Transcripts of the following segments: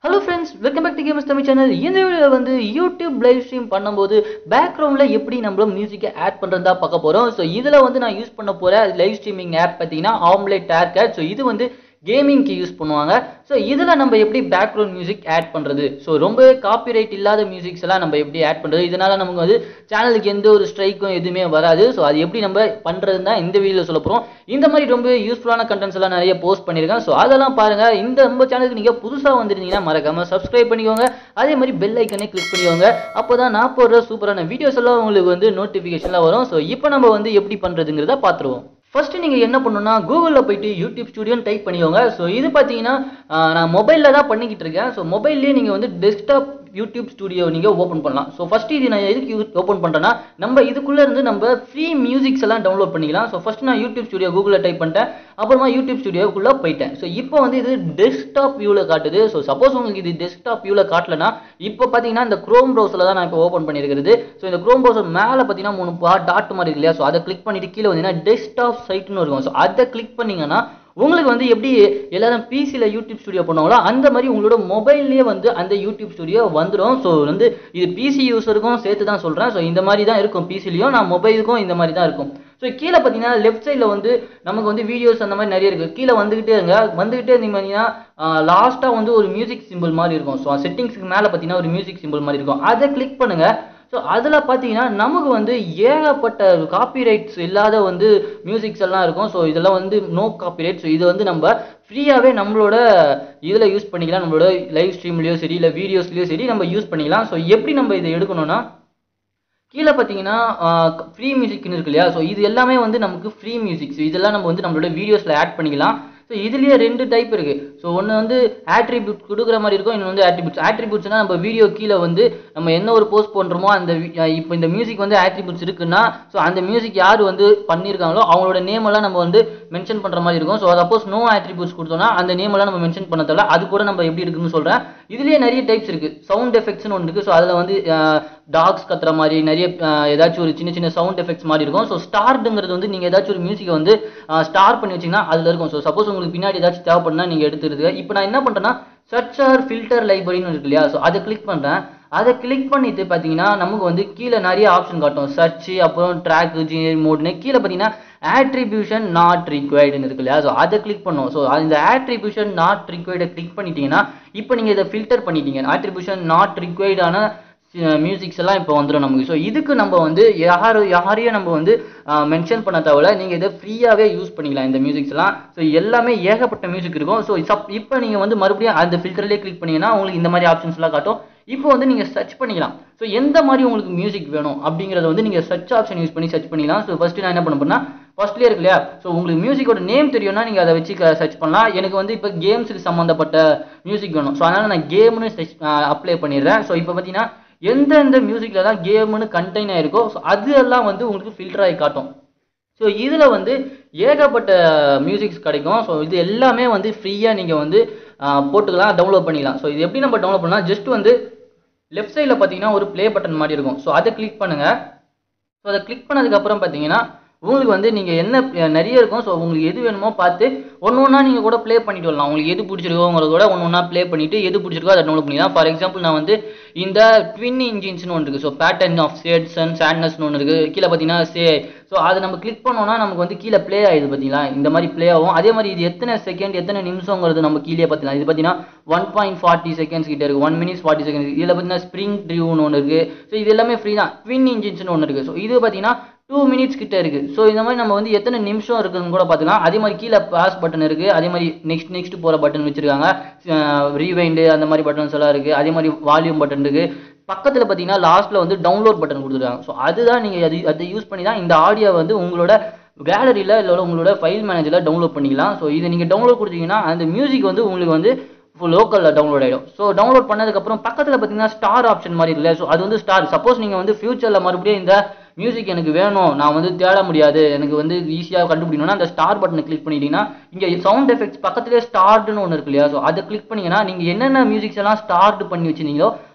hello friends welcome back to games Tamil channel இந்த வீடியோவில் வந்து யூடியூப் லைவ் ஸ்ட்ரீம் பண்ணும்போது பேக்ரவுண்டில் எப்படி நம்மள மியூசிக்கை ஆட் பண்ணுறதா பார்க்க போகிறோம் ஸோ இதில் வந்து நான் யூஸ் பண்ண போகிற லைவ் ஸ்ட்ரீமிங் ஆப் பார்த்தீங்கன்னா ஆம்லெட் ஏர் கேட் ஸோ இது வந்து கேமிங்க்கு யூஸ் பண்ணுவாங்க ஸோ இதில் நம்ம எப்படி பேக்ரவுண்ட் மியூசிக் ஆட் பண்ணுறது ஸோ ரொம்ப காப்பிரைட் இல்லாத மியூசிக்ஸ் எல்லாம் நம்ம எப்படி ஆட் பண்ணுறது இதனால் நமக்கு வந்து சேனலுக்கு எந்த ஒரு ஸ்ட்ரைக்கும் எதுவுமே வராது ஸோ அது எப்படி நம்ம பண்ணுறது தான் இந்த வீடியோவில் சொல்ல போகிறோம் இந்த மாதிரி ரொம்ப யூஸ்ஃபுல்லான கண்டென்ட்ஸ் எல்லாம் நிறைய போஸ்ட் பண்ணியிருக்கேன் ஸோ அதெல்லாம் பாருங்கள் இந்த நம்ம சேனலுக்கு நீங்கள் புதுசாக வந்திருந்தீங்கன்னா மறக்காமல் சப்ஸ்கிரைப் பண்ணிக்கோங்க அதே மாதிரி பெல் ஐக்கனே கிளிக் பண்ணிக்கோங்க அப்போ தான் நான் போடுற சூப்பரான வீடியோஸ் எல்லாம் உங்களுக்கு வந்து நோட்டிஃபிகேஷனில் வரும் ஸோ இப்போ நம்ம வந்து எப்படி பண்ணுறதுங்கிறத பார்த்துருவோம் ஃபர்ஸ்ட் நீங்கள் என்ன பண்ணணும்னா கூகுளில் போயிட்டு யூடியூப் ஸ்டுடியோன்னு டைப் பண்ணிக்கோங்க ஸோ இது பார்த்தீங்கன்னா ஆஹ், நான் மொபைலில் தான் பண்ணிக்கிட்டு இருக்கேன் ஸோ மொபைல்லேயே நீங்கள் வந்து டெஸ்க்டாப் யூடியூப் ஸ்டுடியோ நீங்கள் ஓப்பன் பண்ணலாம் ஸோ ஃபர்ஸ்ட் இது நான் எதுக்கு ஓப்பன் பண்ணுறேன்னா நம்ம இதுக்குள்ளே இருந்து நம்ம ஃப்ரீ மியூசிக்ஸ் எல்லாம் டவுன்லோட் பண்ணிக்கலாம் ஸோ ஃபர்ஸ்ட் நான் யூடியூப் ஸ்டுடியோ கூகுளில் டைப் பண்ணிட்டேன் அப்புறமா யூடியூப் ஸ்டுடியோக்குள்ளே போயிட்டேன் ஸோ இப்போ வந்து இது டெஸ்க்டாப் வியூவில் காட்டுது ஸோ சப்போஸ் உங்களுக்கு இது டெஸ்க்டாப் வியூவில் காட்டலனா இப்போ பார்த்தீங்கன்னா இந்த க்ரோம் ப்ரௌசரில் தான் நான் இப்போ ஓப்பன் பண்ணியிருக்கிறது ஸோ இந்த க்ரோம் ப்ரௌசர் மேலே பார்த்தீங்கன்னா மூணு டாட் மாதிரி இருக்கு இல்லையா ஸோ அதை கிளிக் பண்ணிட்டு கீழே வந்தீங்கன்னா டெஸ்க்டாப் சைட்னு இருக்கும் ஸோ அதை கிளிக் பண்ணீங்கன்னா உங்களுக்கு வந்து எப்படி எல்லாரும் பிசியில் யூடியூப் ஸ்டுடியோ பண்ணுவாங்களோ அந்த மாதிரி உங்களோட மொபைல்லேயே வந்து அந்த யூடியூப் ஸ்டுடியோ வந்துடும் ஸோ வந்து இது பிசி யூஸருக்கும் சேர்த்து தான் சொல்கிறேன் ஸோ இந்த மாதிரி தான் இருக்கும் பிசிலையும் நான் மொபைலுக்கும் இந்த மாதிரி தான் இருக்கும் ஸோ கீழே பார்த்தீங்கன்னா லெஃப்ட் சைடில் வந்து நமக்கு வந்து வீடியோஸ் அந்த மாதிரி நிறைய இருக்குது கீழே வந்துகிட்டே இருங்க வந்துகிட்டே இருந்தீங்கன்னா லாஸ்ட்டாக வந்து ஒரு மியூசிக் சிம்பிள் மாதிரி இருக்கும் ஸோ செட்டிங்ஸ்க்கு மேலே பார்த்தீங்கன்னா ஒரு மியூசிக் சிம்பிள் மாதிரி இருக்கும் அதை கிளிக் பண்ணுங்கள் ஸோ அதில் பார்த்தீங்கன்னா நமக்கு வந்து ஏகப்பட்ட காப்பிரைட்ஸ் இல்லாத வந்து மியூசிக்ஸ் எல்லாம் இருக்கும் ஸோ இதெல்லாம் வந்து நோ காப்பிரைட் ஸோ இது வந்து நம்ம ஃப்ரீயாகவே நம்மளோட இதில் யூஸ் பண்ணிக்கலாம் நம்மளோட லைவ் ஸ்ட்ரீம்லேயோ சரி இல்லை வீடியோஸ்லேயோ சரி நம்ம யூஸ் பண்ணிக்கலாம் ஸோ எப்படி நம்ம இதை எடுக்கணும்னா கீழே பார்த்தீங்கன்னா ஃப்ரீ மியூசிக்னு இருக்கு இல்லையா ஸோ இது எல்லாமே வந்து நமக்கு ஃப்ரீ மியூசிக் ஸோ இதெல்லாம் நம்ம வந்து நம்மளோட வீடியோஸில் ஆட் பண்ணிக்கலாம் ஸோ இதுலேயே ரெண்டு டைப் இருக்குது ஸோ ஒன்று வந்து ஆட்ரிபியூட் கொடுக்குற மாதிரி இருக்கும் இன்னொன்று வந்து ஆட்ரிபியூட்ஸ் ஆட்ரிபியூட்ஸ்னால் நம்ம வீடியோ கீழே வந்து நம்ம என்ன ஒரு போஸ்ட் பண்ணுறோமோ அந்த வி- அஹ் இப்போ இந்த மியூசிக் வந்து ஆட்ரிபியூட்ஸ் இருக்குன்னா ஸோ அந்த மியூசிக் யார் வந்து பண்ணியிருக்காங்களோ அவங்களோட நேம் எல்லாம் நம்ம வந்து மென்ஷன் பண்ணுற மாதிரி இருக்கும் ஸோ சப்போஸ் நோ ஆட்ரிபியூட்ஸ் கொடுத்தோம்னா அந்த நேம் எல்லாம் நம்ம மென்ஷன் பண்ண தேவை அது கூட நம்ம எப்படி இருக்குன்னு சொல்கிறேன் இதுலேயே நிறைய டைப்ஸ் இருக்குது சவுண்ட் எஃபெக்ட்ஸ்னு ஒன்று இருக்குது ஸோ அதில் வந்து டாக்ஸ் கத்துற மாதிரி நிறைய அஹ், ஏதாச்சும் ஒரு சின்ன சின்ன சவுண்ட் எஃபெக்ட்ஸ் மாதிரி இருக்கும் ஸோ ஸ்டார்டுங்கிறது வந்து நீங்கள் ஏதாச்சும் ஒரு மியூசிக்கை வந்து ஸ்டார் பண்ணி வச்சீங்கன்னா அதில் இருக்கும் ஸோ சப்போஸ் உங்களுக்கு பின்னாடி ஏதாச்சும் தேவைப்படுனா நீங்கள் எடுத்துருது இப்போ நான் என்ன பண்ணுறேன்னா சர்ச் ஆர் ஃபில்டர் லைப்ரரின்னு இருக்கு இல்லையா ஸோ அதை கிளிக் பண்ணுறேன் அதை கிளிக் பண்ணிட்டு பார்த்தீங்கன்னா நமக்கு வந்து கீழே நிறைய ஆப்ஷன் காட்டும் சர்ச் அப்புறம் ட்ராக் ஜிஎல் மோட்னு கீழே பார்த்தீங்கன்னா ஆட்ரிபியூஷன் நாட் ரிக்வைர்டுன்னு இருக்கு இல்லையா ஸோ அதை கிளிக் பண்ணும் ஸோ இந்த ஆட்ரிபியூஷன் நாட் ரிக்வைர்டை கிளிக் பண்ணிட்டீங்கன்னா இப்போ நீங்கள் இதை ஃபில்டர் பண்ணிட்டீங்க ஆட்ரிபியூஷன் நாட் ரிக்வைர்டான மியூசிக்ஸ் எல்லாம் இப்போ வந்துடும் நமக்கு ஸோ இதுக்கு நம்ம வந்து யார் யாரையும் நம்ம வந்து மென்ஷன் பண்ண தேவையில்ல நீங்கள் இதை ஃப்ரீயாகவே யூஸ் பண்ணிக்கலாம் இந்த மியூசிக்ஸ் எல்லாம் ஸோ எல்லாமே ஏகப்பட்ட மியூசிக் இருக்கும் ஸோ சப் இப்போ நீங்கள் வந்து மறுபடியும் அந்த ஃபில்டர்லேயே கிளிக் பண்ணீங்கன்னா உங்களுக்கு இந்த மாதிரி ஆப்ஷன்ஸ் எல்லாம் காட்டும் இப்போ வந்து நீங்கள் சர்ச் பண்ணிக்கலாம் ஸோ எந்த மாதிரி உங்களுக்கு மியூசிக் வேணும் அப்படிங்கிறத வந்து நீங்கள் சர்ச் ஆப்ஷன் யூஸ் பண்ணி சர்ச் பண்ணிக்கலாம் ஸோ ஃபஸ்ட்டு நான் என்ன பண்ண போறேன்னா ஃபர்ஸ்ட்லேயே இருக்கு இல்லையா ஸோ உங்களுக்கு மியூசிக்கோட நேம் தெரியும்னா நீங்கள் அதை வச்சு சர்ச் பண்ணலாம் எனக்கு வந்து இப்போ கேம்ஸுக்கு சம்மந்தப்பட்ட மியூசிக் வேணும் ஸோ அதனால் நான் கேம்னு அப்ளை பண்ணிடுறேன் ஸோ இப்போ பார்த்தீங்கன்னா எந்தெந்த மியூசிக்கில் தான் கேம்னு கண்டெய்ன் ஆயிருக்கோ ஸோ அது எல்லாம் வந்து உங்களுக்கு ஃபில்டர் ஆகி காட்டும் ஸோ இதில் வந்து ஏகப்பட்ட மியூசிக்ஸ் கிடைக்கும் ஸோ இது எல்லாமே வந்து ஃப்ரீயாக நீங்கள் வந்து ஆஹ், போட்டுக்கலாம் டவுன்லோட் பண்ணிக்கலாம் ஸோ இது எப்படி நம்ம டவுன்லோட் பண்ணலாம் ஜஸ்ட் வந்து லெஃப்ட் சைடில் பார்த்தீங்கன்னா ஒரு ப்ளே பட்டன் மாதிரி இருக்கும் ஸோ அதை கிளிக் பண்ணுங்கள் ஸோ அதை கிளிக் பண்ணதுக்கப்புறம் பார்த்தீங்கன்னா உங்களுக்கு வந்து நீங்கள் என்ன அஹ், நிறைய இருக்கும் ஸோ உங்களுக்கு எது வேணுமோ பார்த்து ஒன்று ஒன்றா நீங்கள் கூட ப்ளே பண்ணிட்டு வரலாம் உங்களுக்கு எது பிடிச்சிருக்கோங்கிறத கூட ஒன்று ஒன்றா ப்ளே பண்ணிவிட்டு எது பிடிச்சிருக்கோ அதை டவுன்லோட் பண்ணிக்கலாம் ஃபார் எக்ஸாம்பிள் நான் வந்து இந்த ட்வின் இன்ஜின்ஸ்னு ஒன்று இருக்குது so pattern of sads and சேட்னஸ்னு ஒன்று இருக்குது கீழே பார்த்தீங்கன்னா சே ஸோ அதை நம்ம கிளிக் பண்ணோம்னா நமக்கு வந்து கீழே ப்ளே ஆகுது பார்த்தீங்களா இந்த மாதிரி ப்ளே ஆகும் அதே மாதிரி இது எத்தனை செகண்ட் எத்தனை நிமிஷங்கிறது நம்ம கீழே பார்த்தீங்கன்னா இது பார்த்தீங்கன்னா ஒன் பாயிண்ட் ஃபார்ட்டி செகண்ட்ஸ் கிட்ட இருக்குது ஒன் மினிட்ஸ் ஃபார்ட்டி செகண்ட்ஸ் இதில் பார்த்தீங்கன்னா ஸ்ப்ரிங் ட்ரிவ்னு ஒன்று இருக்குது ஸோ இது எல்லாமே ஃப்ரீ தான் ட்வின் இன்ஜின்ஸ்னு ஒன்று இருக்குது ஸோ இது பார்த்தீங்கன்னா டூ மினிட்ஸ் கிட்ட இருக்குது ஸோ இந்த மாதிரி நம்ம வந்து எத்தனை நிமிஷம் இருக்குதுன்னு கூட பார்த்துக்கலாம் அதே மாதிரி கீழே பாஸ் பட்டன் இருக்குது அதே மாதிரி நெக்ஸ்ட் நெக்ஸ்ட் போகிற பட்டன் வச்சுருக்காங்க ரீவைண்டு அந்த மாதிரி பட்டன்ஸ் எல்லாம் இருக்குது அதே மாதிரி வால்யூம் பட்டன் இருக்குது பக்கத்தில் பார்த்தீங்கன்னா லாஸ்ட்டில் வந்து டவுன்லோட் பட்டன் கொடுத்துருக்காங்க ஸோ அதுதான் நீங்கள் அது அதை யூஸ் பண்ணி தான் இந்த ஆடியோ வந்து உங்களோட கேலரியில் இல்லை உங்களோட ஃபைல் மேனேஜரில் டவுன்லோட் பண்ணிக்கலாம் ஸோ இதை நீங்கள் டவுன்லோட் கொடுத்தீங்கன்னா அந்த மியூசிக் வந்து உங்களுக்கு வந்து லோக்கலில் டவுன்லோட் ஆகிடும் ஸோ டவுன்லோட் பண்ணதுக்கப்புறம் பக்கத்தில் பார்த்தீங்கன்னா ஸ்டார் ஆப்ஷன் மாதிரி இருக்குல்ல ஸோ அது வந்து ஸ்டார் சப்போஸ் நீங்கள் வந்து ஃபியூச்சரில் மறுபடியும் இந்த மியூசிக் எனக்கு வேணும் நான் வந்து தேட முடியாது எனக்கு வந்து ஈஸியாக கண்டுபிடிக்கணும்னா அந்த ஸ்டார் பட்டனை கிளிக் பண்ணிட்டீங்கன்னா இங்கே சவுண்ட் எஃபெக்ட்ஸ் பக்கத்துலேயே ஸ்டார்டுன்னு ஒன்று இருக்கு இல்லையா ஸோ அதை கிளிக் பண்ணீங்கன்னா நீங்கள் என்னென்ன மியூசிக்ஸ் எல்லாம் ஸ்டார்ட் பண்ணி வச்சிருந்தீங்களோ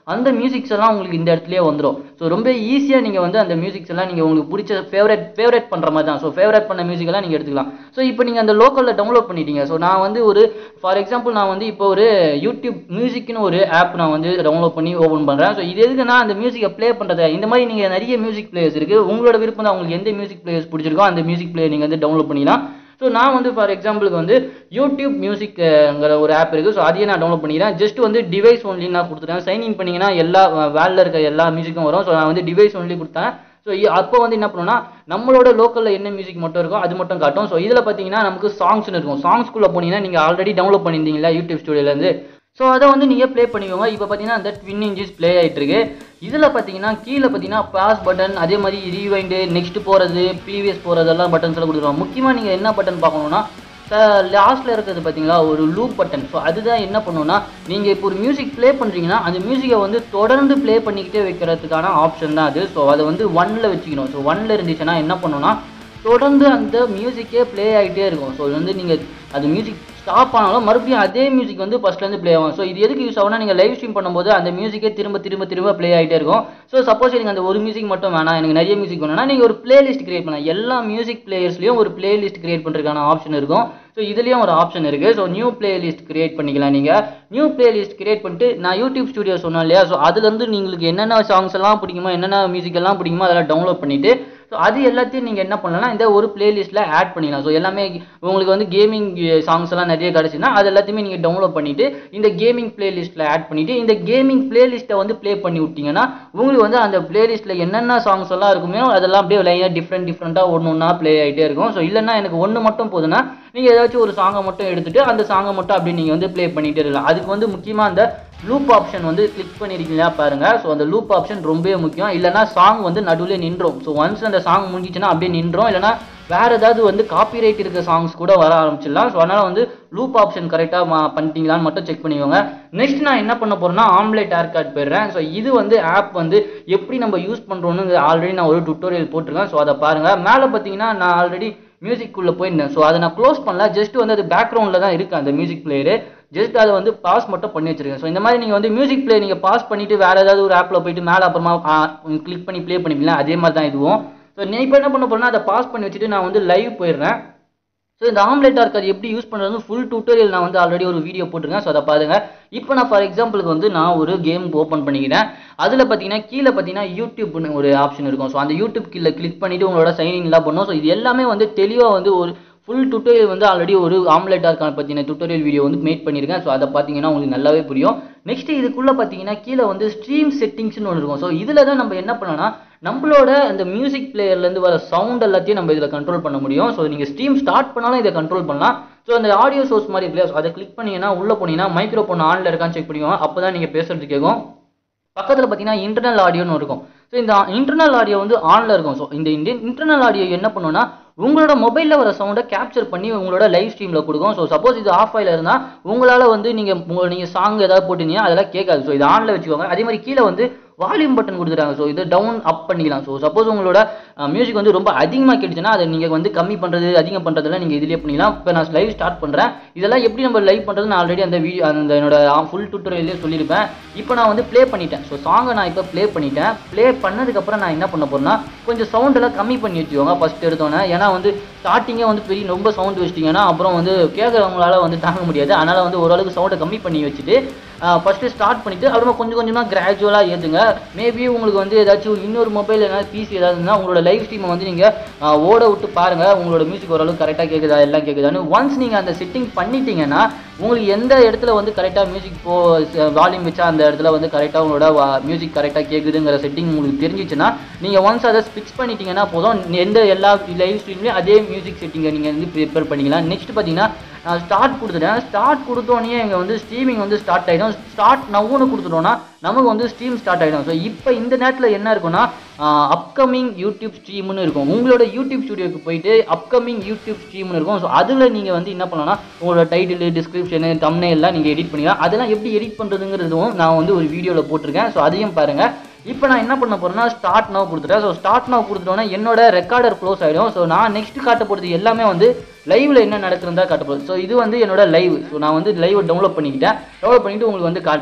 அந்த மியூசிக்ஸ் எல்லாம் உங்களுக்கு இந்த இடத்துலயே வந்துடும் ஸோ ரொம்ப ஈஸியாக நீங்கள் வந்து அந்த மியூசிக்ஸ் எல்லாம் நீங்கள் உங்களுக்கு பிடிச்ச ஃபேவரட் ஃபேவரட் பண்ணுற மாதிரி தான் ஸோ ஃபேவரட் பண்ண மியூசிக் எல்லாம் நீங்கள் எடுத்துக்கலாம் ஸோ இப்போ நீங்கள் அந்த லோக்கலில் டவுன்லோட் பண்ணிட்டீங்க ஸோ நான் வந்து ஒரு ஃபார் எக்ஸாம்பிள் நான் வந்து இப்போ ஒரு யூடியூப் மியூசிக்னு ஒரு ஆப் நான் வந்து டவுன்லோட் பண்ணி ஓப்பன் பண்ணுறேன் ஸோ இது எதுக்குன்னா அந்த மியூசிக்கை ப்ளே பண்ணுறது இந்த மாதிரி நீங்கள் நிறைய மியூசிக் பிளேயர்ஸ் இருக்குது உங்களோட விருப்பம் தான் உங்களுக்கு எந்த மியூசிக் பிளேயர்ஸ் பிடிச்சிருக்கோ அந்த மியூசிக் பிளேயர் நீங்கள் வந்து டவுன்லோட் பண்ணிக்கலாம் ஸோ நான் வந்து ஃபார் எக்ஸாம்பிளுக்கு வந்து யூடியூப் மியூசிக்ங்கிற ஒரு ஆப் இருக்குது ஸோ அதையே நான் டவுன்லோட் பண்ணிக்கிறேன் ஜஸ்ட் வந்து டிவைஸ் ஒன்லி நான் கொடுத்துட்டேன் சைன் இன் பண்ணிங்கன்னா எல்லா வேலில் இருக்க எல்லா மியூசிக்கும் வரும் ஸோ நான் வந்து டிவைஸ் ஒன்லி கொடுத்தேன் ஸோ அப்போ வந்து என்ன பண்ணுவோம்னா நம்மளோட லோக்கலில் என்ன மியூசிக் மட்டும் இருக்கோ அது மட்டும் காட்டும் ஸோ இதில் பார்த்தீங்கன்னா நமக்கு சாங்ஸ்னு இருக்கும் சாங்ஸ்குள்ளே போனீங்கன்னா நீங்கள் ஆல்ரெடி டவுன்லோட் பண்ணியிருந்தீங்களா யூடியூப் ஸ்டுடியோலேருந்து ஸோ அதை வந்து நீங்கள் ப்ளே பண்ணிக்கோங்க இப்போ பார்த்தீங்கன்னா அந்த ட்வின் இன்ச்சஸ் ப்ளே ஆகிட்டு இருக்கு இதில் பார்த்தீங்கன்னா கீழே பார்த்தீங்கன்னா பாஸ் பட்டன் அதே மாதிரி ரீவைண்டு நெக்ஸ்ட் போகிறது ப்ரீவியஸ் போகிறதெல்லாம் பட்டன்ஸ் எல்லாம் கொடுத்துருவாங்க முக்கியமாக நீங்கள் என்ன பட்டன் பார்க்கணுன்னா லாஸ்ட்டில் இருக்கிறது பார்த்தீங்களா ஒரு லூப் பட்டன் ஸோ அதுதான் என்ன பண்ணுன்னா நீங்கள் இப்போ ஒரு மியூசிக் ப்ளே பண்ணுறீங்கன்னா அந்த மியூசிக்கை வந்து தொடர்ந்து ப்ளே பண்ணிக்கிட்டே வைக்கிறதுக்கான ஆப்ஷன் தான் அது ஸோ அதை வந்து ஒன்னில் வச்சுக்கணும் ஸோ ஒன்னில் இருந்துச்சுன்னா என்ன பண்ணுன்னா தொடர்ந்து அந்த மியூசிக்கே ப்ளே ஆகிட்டே இருக்கும் ஸோ இது வந்து நீங்கள் அது மியூசிக் ஸ்டாப் ஆனாலும் மறுபடியும் அதே மியூசிக் வந்து ஃபஸ்ட்லேருந்து ப்ளே ஆகும் ஸோ இது எதுக்கு யூஸ் ஆகும்னா நீங்கள் லைவ் ஸ்ட்ரீம் பண்ணும்போது அந்த மியூசிக்கே திரும்ப திரும்ப திரும்ப ப்ளே ஆகிட்டே இருக்கும் ஸோ சப்போஸ் எனக்கு அந்த ஒரு மியூசிக் மட்டும் வேணாம் எனக்கு நிறைய மியூசிக் வேணும்னா நீங்கள் ஒரு பிளேலிஸ்ட் கிரியேட் பண்ணலாம் எல்லா மியூசிக் பிளேயர்ஸ்லையும் ஒரு பிளேலிஸ்ட் கிரியேட் பண்ணுறதுக்கான ஆப்ஷன் இருக்கும் ஸோ இதுலேயும் ஒரு ஆப்ஷன் இருக்குது ஸோ நியூ பிளேலிஸ்ட் கிரியேட் பண்ணிக்கலாம் நீங்கள் நியூ பிளேலிஸ்ட் கிரியேட் பண்ணிட்டு நான் யூடியூப் ஸ்டுடியோ சொன்னேன் இல்லையா ஸோ அதுலேருந்து உங்களுக்கு என்னென்ன சாங்ஸ் எல்லாம் பிடிக்குமோ என்னென்ன மியூசிக் எல்லாம் பிடிக்குமோ அதெல்லாம் டவுன்லோட் பண்ணிவிட்டு ஸோ அது எல்லாத்தையும் நீங்கள் என்ன பண்ணலாம்னா இந்த ஒரு பிளேலிஸ்ட்டில் ஆட் பண்ணிடலாம் ஸோ எல்லாமே உங்களுக்கு வந்து கேமிங் சாங்ஸ் எல்லாம் நிறைய கிடச்சுன்னா அது எல்லாத்தையுமே நீங்கள் டவுன்லோட் பண்ணிவிட்டு இந்த கேமிங் பிளேலிஸ்ட்டில் ஆட் பண்ணிவிட்டு இந்த கேமிங் பிளேலிஸ்ட்டை வந்து ப்ளே பண்ணி விட்டிங்கன்னா உங்களுக்கு வந்து அந்த பிளேலிஸ்ட்டில் என்னென்ன சாங்ஸ் எல்லாம் இருக்குமோ அதெல்லாம் அப்படியே லைனாக டிஃப்ரெண்ட் டிஃப்ரெண்ட்டாக ஒன்று ஒன்றா ப்ளே ஆகிட்டே இருக்கும் ஸோ இல்லைன்னா எனக்கு ஒன்று மட்டும் போதுன்னா நீங்கள் ஏதாச்சும் ஒரு சாங்கை மட்டும் எடுத்துகிட்டு அந்த சாங்கை மட்டும் அப்படியே நீங்கள் வந்து ப்ளே பண்ணிகிட்டே இருக்கலாம் அதுக்கு வந்து முக்கியமாக அந்த லூப் ஆப்ஷன் வந்து கிளிக் பண்ணியிருக்கீங்களா பாருங்க ஸோ அந்த லூப் ஆப்ஷன் ரொம்பவே முக்கியம் இல்லைனா சாங் வந்து நடுவில் நின்றோம் ஸோ ஒன்ஸ் அந்த சாங் முடிஞ்சிச்சுன்னா அப்படியே நின்றோம் இல்லைனா வேற ஏதாவது வந்து காப்பிரைட் இருக்க சாங்ஸ் கூட வர ஆரம்பிச்சிடலாம் ஸோ அதனால் வந்து லூப் ஆப்ஷன் கரெக்டாக பண்ணிட்டீங்களான்னு மட்டும் செக் பண்ணிக்கோங்க நெக்ஸ்ட் நான் என்ன பண்ண போறேன்னா ஆம்லேட் ஏர் கார்டு போயிடுறேன் ஸோ இது வந்து ஆப் வந்து எப்படி நம்ம யூஸ் பண்ணுறோன்னு ஆல்ரெடி நான் ஒரு டுட்டோரியல் போட்டிருக்கேன் ஸோ அதை பாருங்க மேலே பார்த்தீங்கன்னா நான் ஆல்ரெடி மியூசிக்குள்ளே போயிருந்தேன் ஸோ அதை நான் க்ளோஸ் பண்ணல ஜஸ்ட் வந்து அது பேக்ரவுண்டில் தான் இருக்குது அந்த மியூசிக் பிளேயரு ஜஸ்ட் அதை வந்து பாஸ் மட்டும் பண்ணி வச்சிருக்கேன் ஸோ இந்த மாதிரி நீங்கள் வந்து மியூசிக் பிளே நீங்கள் பாஸ் பண்ணிட்டு வேறு ஏதாவது ஒரு ஆப்பில் போயிட்டு மேலே அப்புறமா கிளிக் பண்ணி ப்ளே பண்ணிப்பீங்களா அதே மாதிரி தான் இதுவும் ஸோ நீ இப்போ என்ன பண்ண போறேன்னா அதை பாஸ் பண்ணி வச்சுட்டு நான் வந்து லைவ் போயிடுறேன் ஸோ இந்த ஆம்லெட் ஆர்க் அது எப்படி யூஸ் பண்ணுறது ஃபுல் டியூட்டோரியல் நான் வந்து ஆல்ரெடி ஒரு வீடியோ போட்டிருக்கேன் ஸோ அதை பாருங்க இப்போ நான் ஃபார் எக்ஸாம்பிளுக்கு வந்து நான் ஒரு கேம் ஓப்பன் பண்ணிக்கிறேன் அதில் பார்த்தீங்கன்னா கீழே பார்த்தீங்கன்னா யூடியூப்னு ஒரு ஆப்ஷன் இருக்கும் ஸோ அந்த யூடியூப் கீழே கிளிக் பண்ணிட்டு உங்களோட சைனிங்லாம் பண்ணும் ஸோ இது எல்லாமே வந்து தெளிவாக வந்து ஒரு ஃபுல் டுட்டோரியல் வந்து ஆல்ரெடி ஒரு ஆம்லெட் ஆர்க்கான பற்றின டுட்டோரியல் வீடியோ வந்து மேக் பண்ணியிருக்கேன் ஸோ அதை பார்த்தீங்கன்னா உங்களுக்கு நல்லாவே புரியும் நெக்ஸ்ட் இதுக்குள்ளே பார்த்தீங்கன்னா கீழே வந்து ஸ்ட்ரீம் செட்டிங்ஸ்னு ஒன்று இருக்கும் ஸோ இதில் தான் நம்ம என்ன பண்ணோம்னா நம்மளோட அந்த மியூசிக் பிளேயர்லேருந்து வர சவுண்ட் எல்லாத்தையும் நம்ம இதில் கண்ட்ரோல் பண்ண முடியும் ஸோ நீங்கள் ஸ்ட்ரீம் ஸ்டார்ட் பண்ணாலும் இதை கண்ட்ரோல் பண்ணலாம் ஸோ அந்த ஆடியோ சோர்ஸ் மாதிரி இருக்கு ஸோ அதை கிளிக் பண்ணீங்கன்னா உள்ளே போனீங்கன்னா மைக்ரோஃபோன் ஆனில் இருக்கான்னு செக் பண்ணிக்கோங்க அப்போ தான் நீங்கள் பேசுறது கேட்கும் பக்கத்தில் பார்த்தீங்கன்னா இன்டர்னல் ஆடியோன்னு இருக்கும் ஸோ இந்த இன்டர்னல் ஆடியோ வந்து ஆனில் இருக்கும் ஸோ இந்த இன்டர்னல் ஆடியோ என்ன பண்ணுன்னா உங்களோட மொபைலில் வர சவுண்டை கேப்சர் பண்ணி உங்களோட லைவ் ஸ்ட்ரீமில் கொடுக்கும் ஸோ சப்போஸ் இது ஆஃப் ஆயில் இருந்தால் உங்களால் வந்து நீங்கள் உங்கள் நீங்கள் சாங் ஏதாவது போட்டிருந்தீங்கன்னா அதெல்லாம் கேட்காது ஸோ இது ஆனில் வச்சுக்கோங்க அதே மாதிரி கீழே வந்து வால்யூம் பட்டன் கொடுத்துட்டாங்க ஸோ இது டவுன் அப் பண்ணிக்கலாம் ஸோ சப்போஸ் உங்களோட மியூசிக் வந்து ரொம்ப அதிகமாக கேட்டுச்சுன்னா அதை நீங்கள் வந்து கம்மி பண்ணுறது அதிகம் பண்ணுறதுலாம் நீங்கள் இதிலே பண்ணிக்கலாம் இப்போ நான் லைவ் ஸ்டார்ட் பண்ணுறேன் இதெல்லாம் எப்படி நம்ம லைவ் பண்ணுறது நான் ஆல்ரெடி அந்த வீடியோ அந்த என்னோட ஃபுல் டுட்டோரியலே சொல்லியிருப்பேன் இப்போ நான் வந்து ப்ளே பண்ணிட்டேன் ஸோ சாங்கை நான் இப்போ ப்ளே பண்ணிட்டேன் ப்ளே பண்ணதுக்கப்புறம் நான் என்ன பண்ண போறேன்னா கொஞ்சம் சவுண்டெல்லாம் கம்மி பண்ணி வச்சுக்கோங்க ஃபஸ்ட் எடுத்தோன்னே ஏன்னா வந்து ஸ்டார்டிங்கே வந்து பெரிய ரொம்ப சவுண்ட் வச்சிட்டிங்கன்னா அப்புறம் வந்து கேட்குறவங்களால வந்து தாங்க முடியாது அதனால் வந்து ஓரளவுக்கு சவுண்டை கம்மி பண்ணி வச்சுட்டு ஃபஸ்ட்டு ஸ்டார்ட் பண்ணிவிட்டு அப்புறமா கொஞ்சம் கொஞ்சமாக கிராஜுவலாக ஏற்றுங்க மேபி உங்களுக்கு வந்து ஏதாச்சும் இன்னொரு மொபைல் ஏதாவது பிசி ஏதாவது இருந்தால் உங்களோட லைவ் ஸ்ட்ரீமை வந்து நீங்கள் ஓட விட்டு பாருங்கள் உங்களோட மியூசிக் ஓரளவுக்கு கரெக்டாக கேட்குதா எல்லாம் கேட்குதான்னு ஒன்ஸ் நீங்கள் அந்த செட்டிங் பண்ணிட்டீங்கன்னா உங்களுக்கு எந்த இடத்துல வந்து கரெக்டாக மியூசிக் போ வால்யூம் வச்சா அந்த இடத்துல வந்து கரெக்டாக உங்களோட மியூசிக் கரெக்டாக கேட்குதுங்கிற செட்டிங் உங்களுக்கு தெரிஞ்சிச்சுன்னா நீங்கள் ஒன்ஸ் அதை ஃபிக்ஸ் பண்ணிட்டீங்கன்னா போதும் எந்த எல்லா லைவ் ஸ்ட்ரீம்லேயும் அதே மியூசிக் செட்டிங்கை நீங்கள் வந்து ப்ரிப்பேர் பண்ணிக்கலாம் நெக்ஸ்ட் பார்த்தீங்கன்னா நான் ஸ்டார்ட் கொடுத்துட்டேன் ஸ்டார்ட் கொடுத்தோடனே இங்கே வந்து ஸ்ட்ரீமிங் வந்து ஸ்டார்ட் ஆகிடும் ஸ்டார்ட் நவ்வுன்னு கொடுத்துட்டோம்னா நமக்கு வந்து ஸ்ட்ரீம் ஸ்டார்ட் ஆகிடும் ஸோ இப்போ இந்த நேரத்தில் என்ன இருக்குன்னா அப்கமிங் யூடியூப் ஸ்ட்ரீம்னு இருக்கும் உங்களோட யூடியூப் ஸ்டுடியோக்கு போயிட்டு அப்கமிங் யூடியூப் ஸ்ட்ரீம்னு இருக்கும் ஸோ அதில் நீங்கள் வந்து என்ன பண்ணலாம்னா உங்களோட டைட்டில் டிஸ்கிரிப்ஷனு தம்னே எல்லாம் நீங்கள் எடிட் பண்ணிக்கலாம் அதெல்லாம் எப்படி எடிட் பண்ணுறதுங்கிறதும் நான் வந்து ஒரு வீடியோவில் போட்டிருக்கேன் ஸோ அதையும் பாருங்கள் இப்போ நான் என்ன பண்ண போறேன்னா ஸ்டார்ட் நோ கொடுத்துட்டேன் ஸோ ஸ்டார்ட் நோ கொடுத்துட்டோன்னா என்னோட ரெக்கார்டர் க்ளோஸ் ஆகிடும் ஸோ நான் நெக்ஸ்ட் காட்ட போகிறது எல்லாமே வந்து லைவ்ல என்ன நடக்குதுன்னு தான் காட்ட போகுது ஸோ இது வந்து என்னோட லைவ் ஸோ நான் வந்து லைவ் டவுன்லோட் பண்ணிக்கிட்டேன் டவுன்லோட் பண்ணிட்டு உங்களுக்கு வந்து காட்டுறேன்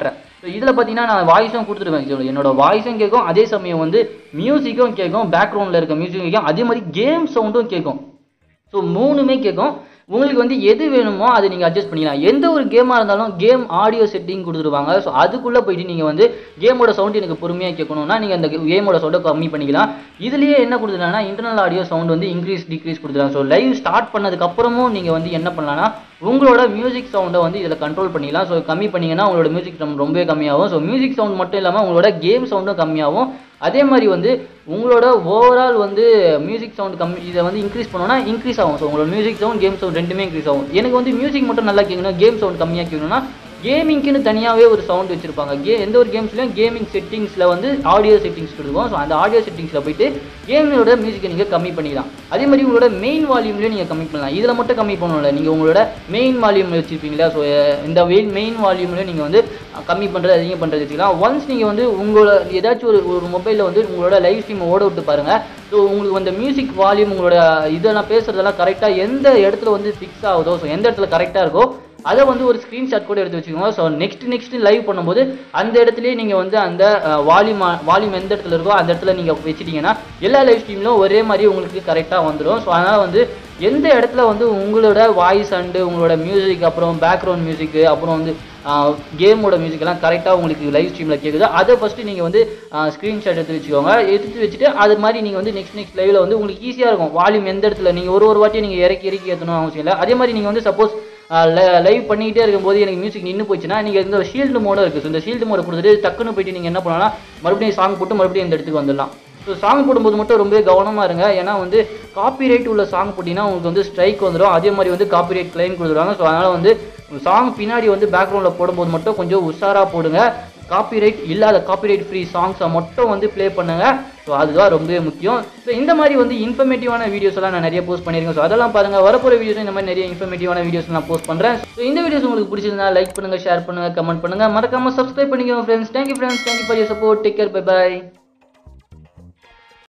ஸோ இதில் பார்த்தீங்கன்னா நான் வாய்ஸும் கொடுத்துருவேன் So, என்னோட வாய்ஸும் கேட்கும் அதே சமயம் வந்து மியூசிக்கும் கேட்கும் பேக்ரவுண்டில் இருக்க மியூசிக்கும் கேட்கும் அதே மாதிரி கேம் சவுண்டும் கேட்கும் ஸோ மூணுமே கேட்கும் உங்களுக்கு வந்து எது வேணுமோ அதை நீங்கள் அட்ஜஸ்ட் பண்ணிக்கலாம் எந்த ஒரு கேமாக இருந்தாலும் கேம் ஆடியோ செட்டிங் கொடுத்துருவாங்க ஸோ அதுக்குள்ளே போயிட்டு நீங்கள் வந்து கேமோட சவுண்ட் எனக்கு பொறுமையாக கேட்கணும்னா நீங்கள் அந்த கேமோட சவுண்டை கம்மி பண்ணிக்கலாம் இதுலேயே என்ன கொடுத்துருக்காங்கன்னா இன்டர்னல் ஆடியோ சவுண்ட் வந்து இன்க்ரீஸ் டிக்ரீஸ் கொடுத்துருக்காங்க ஸோ லைவ் ஸ்டார்ட் பண்ணதுக்கப்புறமும் நீங்கள் வந்து என்ன பண்ணலாம்னா உங்களோட மியூசிக் சவுண்டை வந்து இதில் கண்ட்ரோல் பண்ணிக்கலாம் ஸோ கம்மி பண்ணிங்கன்னா உங்களோட மியூசிக் சவுண்ட் ரொம்பவே கம்மியாகும் ஸோ மியூசிக் சவுண்ட் மட்டும் இல்லாமல் உங்களோட கேம் சவுண்டும் கம்மியாகும் அதே மாதிரி வந்து உங்களோட ஓவரால் வந்து மியூசிக் சவுண்ட் கம்மி இதை வந்து இன்க்ரீஸ் பண்ணோன்னா இன்க்ரீஸ் ஆகும் ஸோ உங்களோட மியூசிக் சவுண்ட் கேம் சவுண்ட் ரெண்டுமே இன்க்ரீஸ் ஆகும் எனக்கு வந்து மியூசிக் மட்டும் நல்லா கேட்கணும் கேம் சவுண்ட் கம்மியாக கேட்கணும்னா கேமிங்க்குன்னு தனியாகவே ஒரு சவுண்ட் வச்சிருப்பாங்க கே எந்த ஒரு கேம்ஸ்லையும் கேமிங் செட்டிங்ஸில் வந்து ஆடியோ செட்டிங்ஸ் கொடுக்கும் ஸோ அந்த ஆடியோ செட்டிங்ஸில் போயிட்டு கேமினோட மியூசிக்கை நீங்கள் கம்மி பண்ணிக்கலாம் அதே மாதிரி உங்களோட மெயின் வால்யூம்லேயும் நீங்கள் கம்மி பண்ணலாம் இதில் மட்டும் கம்மி பண்ணணும்ல நீங்கள் உங்களோட மெயின் வால்யூம் வச்சுருப்பீங்களா ஸோ இந்த வெயில் மெயின் வால்யூம்லேயும் நீங்கள் வந்து கம்மி பண்ணுறது அதிகம் பண்ணுறது வச்சுக்கலாம் ஒன்ஸ் நீங்கள் வந்து உங்களோட ஏதாச்சும் ஒரு ஒரு மொபைலில் வந்து உங்களோட லைவ் ஸ்ட்ரீம் ஓட விட்டு பாருங்கள் ஸோ உங்களுக்கு அந்த மியூசிக் வால்யூம் உங்களோட இதெல்லாம் பேசுறதெல்லாம் கரெக்டாக எந்த இடத்துல வந்து ஃபிக்ஸ் ஆகுதோ ஸோ எந்த இடத்துல கரெக்டாக இருக்கோ அதை வந்து ஒரு ஸ்க்ரீன்ஷாட் கூட எடுத்து வச்சுக்கோங்க ஸோ நெக்ஸ்ட் நெக்ஸ்ட் லைவ் பண்ணும்போது அந்த இடத்துலயே நீங்கள் வந்து அந்த வால்யூம் வால்யூம் எந்த இடத்துல இருக்கோ அந்த இடத்துல நீங்கள் வச்சுட்டீங்கன்னா எல்லா லைவ் ஸ்ட்ரீம்லும் ஒரே மாதிரி உங்களுக்கு கரெக்டாக வந்துடும் ஸோ அதனால் வந்து எந்த இடத்துல வந்து உங்களோட வாய்ஸ் அண்டு உங்களோட மியூசிக் அப்புறம் பேக்ரவுண்ட் மியூசிக் அப்புறம் வந்து கேமோட மியூசிக் எல்லாம் கரெக்டாக உங்களுக்கு லைவ் ஸ்ட்ரீமில் கேட்குது அதை ஃபஸ்ட்டு நீங்கள் வந்து ஸ்க்ரீன்ஷாட் எடுத்து வச்சுக்கோங்க எடுத்து வச்சுட்டு அது மாதிரி நீங்கள் வந்து நெக்ஸ்ட் நெக்ஸ்ட் லைவில் வந்து உங்களுக்கு ஈஸியாக இருக்கும் வால்யூம் எந்த இடத்துல நீங்கள் ஒரு ஒரு வாட்டி நீங்கள் இறக்கி இறக்கி ஏற்றணும் அவசியம் இல்லை அதே மாதிரி நீங்கள் வந்து சப்போஸ் லைவ் பண்ணிக்கிட்டே இருக்கும்போது எனக்கு மியூசிக் நின்று போச்சுன்னா நீங்கள் இந்த ஷீல்டு மோட இருக்குது ஸோ இந்த ஷீல்டு மோட கொடுத்துட்டு டக்குன்னு போயிட்டு நீங்கள் என்ன பண்ணலாம் மறுபடியும் சாங் போட்டு மறுபடியும் இந்த இடத்துக்கு வந்துடலாம் ஸோ சாங் போடும்போது மட்டும் ரொம்பவே கவனமாக இருங்க ஏன்னா வந்து காப்பிரைட் உள்ள சாங் போட்டிங்கன்னா உங்களுக்கு வந்து ஸ்ட்ரைக் வந்துடும் அதே மாதிரி வந்து காப்பிரைட் கிளைம் கொடுத்துருவாங்க ஸோ அதனால் வந்து சாங் பின்னாடி வந்து பேக்ரவுண்டில் போடும்போது மட்டும் கொஞ்சம் உஷாராக போடுங்க காப்பிரைட் இல்லாத காப்பிரைட் ஃப்ரீ சாங்ஸை மட்டும் வந்து ப்ளே பண்ணுங்க ஸோ அதுதான் ரொம்பவே முக்கியம் ஸோ இந்த மாதிரி வந்து இன்ஃபர்மேட்டிவான வீடியோஸ் எல்லாம் நான் நிறைய போஸ்ட் பண்ணியிருக்கேன் ஸோ அதெல்லாம் பாருங்க வரப்போகிற வீடியோஸ் இந்த மாதிரி நிறைய இன்ஃபர்மேட்டிவான வீடியோஸ் நான் போஸ்ட் பண்ணுறேன் ஸோ இந்த வீடியோஸ் உங்களுக்கு பிடிச்சிருந்தா லைக் பண்ணுங்க ஷேர் பண்ணுங்க கமெண்ட் பண்ணுங்க மறக்காம சப்ஸ்கிரைப் பண்ணிக்கோங்க friends thank you friends thank you for your support take care bye by